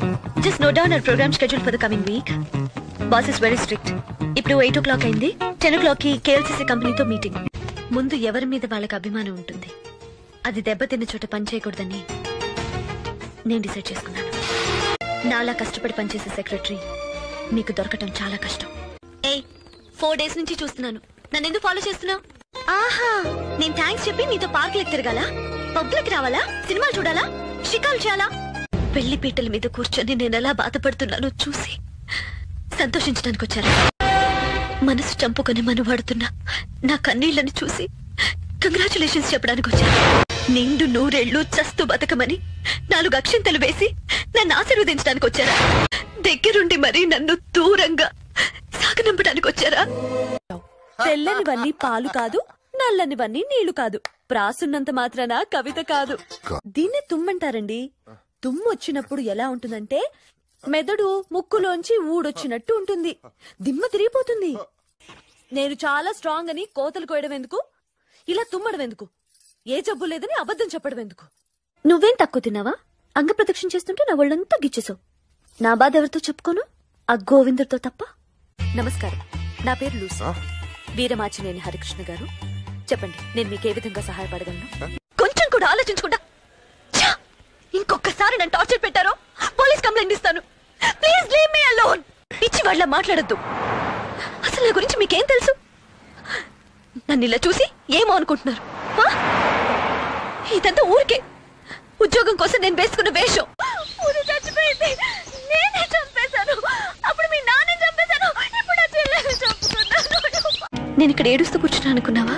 Just note down our programme schedule for the coming week boss is very strict ఇప్పుడు eight o'clock అయింది ten o'clock కి KLCC కంపెనీతో meeting ముందు ఎవరి మీద వాళ్ళకి అభిమానం ఉంటుంది అది దెబ్బతిన్న చోట పని చేయకూడదని నేను డిసైడ్ చేసుకున్నాను నాలా కష్టపడి పనిచేసే సెక్రటరీ మీకు దొరకటం చాలా కష్టం ఏయ్ ఫోర్ డేస్ నుంచి చూస్తున్నాను నన్ను ఎందుకు ఫాలో చేస్తున్నావు ఆహా నేను థ్యాంక్స్ చెప్పి నీతో పార్కులకు తిరగాల పబ్లిక్ రావాలా సినిమాలు చూడాలా షికాలు చేయాలా పెళ్లి పీటల మీద కూర్చొని నేను ఎలా బాధపడుతున్నానో చూసి సంతోషించడానికి వచ్చారా మనసు చంపుకొని మనవాడుతున్నా నా కన్నీళ్లను చూసి కంగ్రాచులేషన్స్ చెప్పడానికి వచ్చాను నిండు నూరేళ్లు చస్తూ బతకమని నాలుగు అక్షంతలు వేసి నన్ను ఆశీర్వదించడానికి వచ్చారా దగ్గరుండి మరీ నన్ను దూరంగా సాగనంపడానికి వచ్చారా తెల్లనివన్నీ పాలు కాదు నల్లనివన్నీ నీళ్లు కాదు ప్రాసున్నంత మాత్రాన కవిత కాదు దీన్నే తుమ్మంటారండి తుమ్ము వచ్చినప్పుడు ఎలా ఉంటుందంటే మెదడు ముక్కులోంచి ఊడొచ్చినట్టు ఉంటుంది దిమ్మ తిరిగిపోతుంది నేను చాలా స్ట్రాంగ్ అని కోతలు కోయడం ఎందుకు ఇలా తుమ్మడం ఎందుకు ఏ జబ్బు లేదని అబద్ధం చెప్పడం ఎందుకు నువ్వేం తక్కువ తిన్నావా అంగ ప్రదక్షిణ చేస్తుంటే నా ఒళ్ళంతా గిచ్చేసావు నా బాధ ఎవరితో చెప్పుకోను ఆ గోవిందుడితో తప్ప నమస్కారం నా పేరు లూసి వీరమాచినేని హరికృష్ణ గారు చెప్పండి నేను మీకు ఏ విధంగా సహాయపడగలను కొంచెం కూడా ఆలోచించకుండా ఛ! ఇంకొకసారి నన్ను టార్చర్ పెట్టారో పోలీస్ కంప్లైంట్ ఇస్తాను ప్లీజ్ లీవ్ మీ అలోన్ పిచ్చి వాళ్ళ మాట్లాడద్దు అసలు నా గురించి మీకేం తెలుసు నన్ను ఇలా చూసి ఏమో అనుకుంటున్నారు ఆ? ఇదంతా ఊరికే ఉద్యోగం కోసం నేను వేసుకున్న వేషం ఊరు చచ్చిపోయింది నేనే చంపేశాను అప్పుడు మీ నాన్నే చంపేశాను ఇప్పుడు నా చెల్లెల్ని చంపుకున్నాను నేను ఇక్కడ ఏడుస్తూ కూర్చున్నా అనుకున్నావా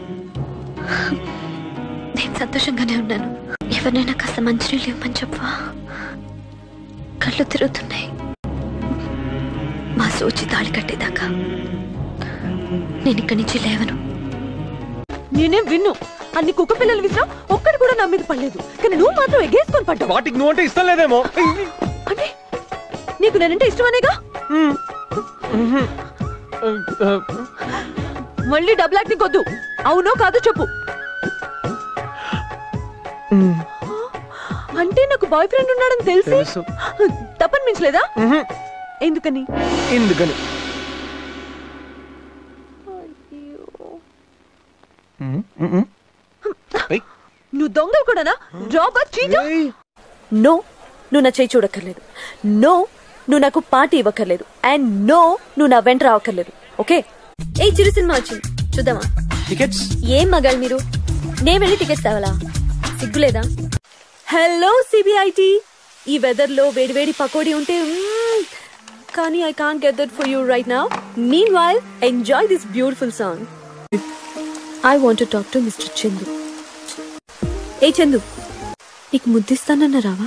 నేను సంతోషంగానే ఉన్నాను ఎవరినైనా కాస్త మంచినీళ్ళు ఇవ్వమని చెప్పవా కళ్ళు తిరుగుతున్నాయి మా సోచి తాళి కట్టేదాకా నేను ఇక్కడి నుంచి లేవను నేనేం విన్ను అన్ని కుక్క పిల్లలు విసిరా ఒక్కటి కూడా నా మీద పడలేదు కానీ నువ్వు మాత్రం ఎగేసుకొని పడ్డావు వాటికి నువ్వు అంటే ఇష్టం లేదేమో అంటే నీకు నేనంటే ఇష్టమనేగా మళ్ళీ డబుల్ యాక్టింగ్ వద్దు అవునో కాదో చెప్పు అంటే నాకు బాయ్ ఫ్రెండ్ ఉన్నాడని తెలిసి తెలుసు. తప్పని మించలేదా ఎందుకని ఎందుకని నువ్వు దొంగలు కూడానా జాబర్ చీటర్ నో నువ్వు నా చేయి చూడక్కర్లేదు నో నువ్వు నాకు పార్టీ ఇవ్వక్కర్లేదు అండ్ నో నువ్వు నా వెంట రావక్కర్లేదు ఓకే ఏ చిరు సినిమా వచ్చింది చూద్దామా టికెట్స్ ఏం మగాళ్ళు మీరు నేను వెళ్ళి టికెట్స్ తేవాలా సిగ్గులేదా హలో సిబిఐటి ఈ వెదర్ లో వేడివేడి పకోడీ ఉంటే మ్మ్, కానీ I can't get that for you right now meanwhile enjoy this beautiful song I want to talk to mister Chandu ఏ చందు నీకు ముద్దిస్తానన్న రావా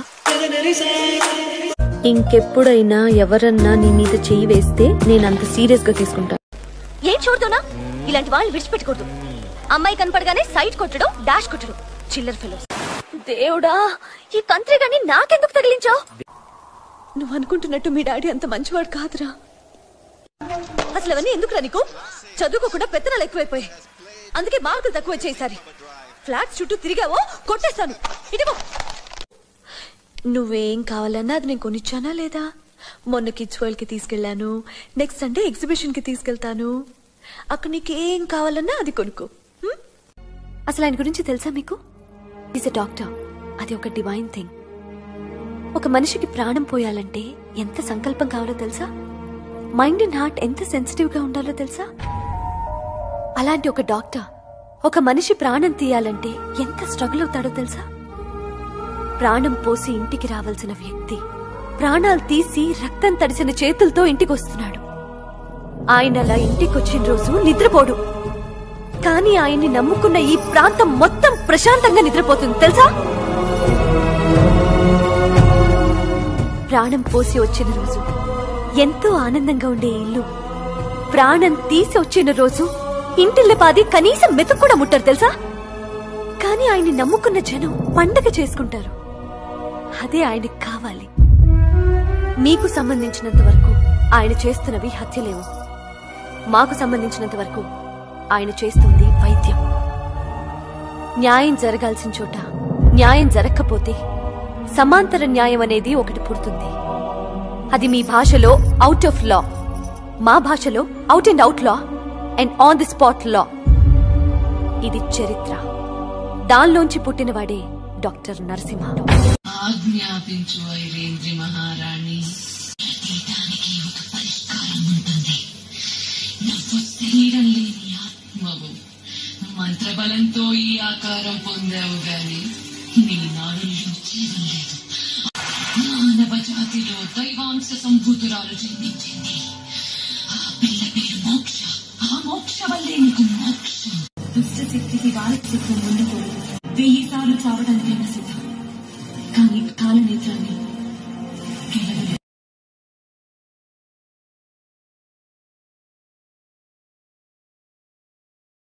ఇంకెప్పుడైనా ఎవరన్నా నీ మీద చెయ్యి వేస్తే నేను అంత సీరియస్ గా తీసుకుంటా ఏం చూడుతున్నా ఇలాంటి వాళ్ళు విడిచిపెట్టకూడదు అమ్మాయి కనపడగానే సైట్ కొట్టడం డాష్ కొట్టడం చిల్లర్ ఫెలోస్ దేవుడా ఈ కంట్రీ గాని నాకెందుకు తగిలించావు నువ్వు అనుకుంటున్నట్టు మీ డాడీ అంత మంచివాడు కాదురా అసలు అవన్నీ ఎందుకురా నీకు చదువుకోకుండా పెత్తనాలు ఎక్కువైపోయాయి అందుకే మార్కులు తక్కువ వచ్చేసారి ఫ్లాట్స్ చుట్టూ తిరిగావో కొట్టేస్తాను ఇదిగో నువ్వేం కావాలన్నా అది నేను కొనిచ్చానా లేదా మొన్న కిడ్స్ వరల్డ్ కి తీసుకెళ్లాను నెక్స్ట్ సండే ఎగ్జిబిషన్ కి తీసుకెళ్తాను అక్కడ నీకు ఏం కావాలన్నా అది కొనుక్కో హ్మ్? అసలు ఆయన గురించి తెలుసా మీకు ఈజ్ ఎ డాక్టర్ అది ఒక డివైన్ థింగ్ ఒక మనిషికి ప్రాణం పోయాలంటే ఎంత సంకల్పం కావాలో తెలుసా మైండ్ అండ్ హార్ట్ ఎంత సెన్సిటివ్ గా ఉండాలో తెలుసా అలాంటి ఒక డాక్టర్ ఒక మనిషి ప్రాణం తీయాలంటే ఎంత స్ట్రగుల్ అవుతాడో తెలుసా ప్రాణం పోసి ఇంటికి రావాల్సిన వ్యక్తి ప్రాణాలు తీసి రక్తం తడిసిన చేతులతో ఇంటికి వస్తున్నాడు ఆయన అలా ఇంటికి వచ్చిన రోజు నిద్రపోడు కానీ ఆయన్ని నమ్ముకున్న ఈ ప్రాంతం మొత్తం ప్రశాంతంగా నిద్రపోతుంది తెలుసా ప్రాణం పోసి వచ్చిన రోజు ఎంతో ఆనందంగా ఉండే ఇల్లు ప్రాణం తీసి వచ్చిన రోజు ఇంటిల్లే పాది కనీసం మెతుకు కూడా ముట్టరు తెలుసా కానీ ఆయన్ని నమ్ముకున్న జనం పండగ చేసుకుంటారు అదే ఆయనకి కావాలి మీకు సంబంధించినంత వరకు ఆయన చేస్తున్నవి హత్యలేవు మాకు సంబంధించినంత వరకు ఆయన చేస్తుంది వైద్యం న్యాయం జరగాల్సిన చోట న్యాయం జరగకపోతే సమాంతర న్యాయం అనేది ఒకటి పుడుతుంది అది మీ భాషలో అవుట్ ఆఫ్ లా మా భాషలో అవుట్ అండ్ అవుట్ లా అండ్ ఆన్ ది స్పాట్ లా ఇది చరిత్ర దానిలోంచి పుట్టినవాడే డాక్టర్ నరసింహ ఆజ్ఞాపించు ఐరేంద్రి మహారాణి ప్రతిదానికి ఒక పరిష్కారం ఉంటుంది నువ్వు శరీరం లేని ఆత్మవు మంత్రబలంతో ఈ ఆకారం పొందావు గాని నీ నాడుల్లో జీవం లేదు మానవ జాతిలో దైవాంశ సంభూతురాలు జన్మించింది ఆ పిల్ల పేరు మోక్ష ఆ మోక్ష వల్లే నీకు మోక్షం దుష్ట శక్తికి వారసత్వం ఉండకూడదు వెయ్యి సార్లు చావడానికైనా సిద్ధం కానీ కాలనేత్రాన్ని